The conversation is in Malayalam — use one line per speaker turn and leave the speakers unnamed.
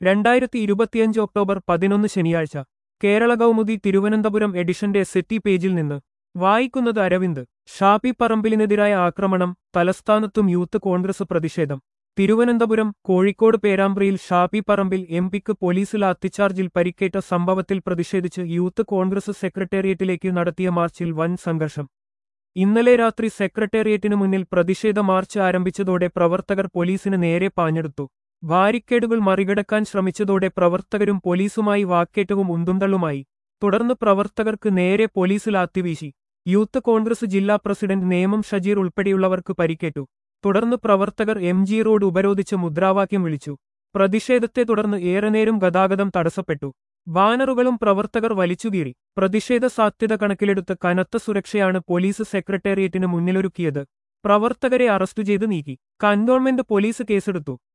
രണ്ടായിരത്തി ഇരുപത്തിയഞ്ച് ഒക്ടോബർ പതിനൊന്ന് ശനിയാഴ്ച കേരള കൗമുദി തിരുവനന്തപുരം എഡിഷന്റെ സെറ്റി പേജിൽ നിന്ന് വായിക്കുന്നത് അരവിന്ദ് ഷാപ്പി പറമ്പിലിനെതിരായ ആക്രമണം തലസ്ഥാനത്തും യൂത്ത് കോൺഗ്രസ് പ്രതിഷേധം തിരുവനന്തപുരം കോഴിക്കോട് പേരാമ്പ്രയിൽ ഷാപ്പി പറമ്പിൽ എം പിക്ക് പോലീസ് ലാത്തിച്ചാർജിൽ പരിക്കേറ്റ സംഭവത്തിൽ പ്രതിഷേധിച്ച് യൂത്ത് കോൺഗ്രസ് സെക്രട്ടേറിയറ്റിലേക്ക് നടത്തിയ മാർച്ചിൽ വൻ സംഘർഷം ഇന്നലെ രാത്രി സെക്രട്ടേറിയറ്റിനു മുന്നിൽ പ്രതിഷേധ മാർച്ച് ആരംഭിച്ചതോടെ പ്രവർത്തകർ പോലീസിന് നേരെ പാഞ്ഞെടുത്തു ബാരിക്കേഡുകൾ മറികടക്കാൻ ശ്രമിച്ചതോടെ പ്രവർത്തകരും പോലീസുമായി വാക്കേറ്റവും ഉന്തുന്തള്ളുമായി തുടർന്ന് പ്രവർത്തകർക്ക് നേരെ പോലീസ് ലാത്തിവീശി യൂത്ത് കോൺഗ്രസ് ജില്ലാ പ്രസിഡന്റ് നേമം ഷജീർ ഉൾപ്പെടെയുള്ളവർക്ക് പരിക്കേറ്റു തുടർന്ന് പ്രവർത്തകർ എം ജി റോഡ് ഉപരോധിച്ച് മുദ്രാവാക്യം വിളിച്ചു പ്രതിഷേധത്തെ തുടർന്ന് ഏറെ നേരം ഗതാഗതം തടസ്സപ്പെട്ടു ബാനറുകളും പ്രവർത്തകർ വലിച്ചുകീറി പ്രതിഷേധ സാധ്യത കണക്കിലെടുത്ത് കനത്ത സുരക്ഷയാണ് പോലീസ് സെക്രട്ടേറിയറ്റിന് മുന്നിലൊരുക്കിയത് പ്രവർത്തകരെ അറസ്റ്റ് ചെയ്ത് നീക്കി കന്റോൺമെന്റ് പോലീസ് കേസെടുത്തു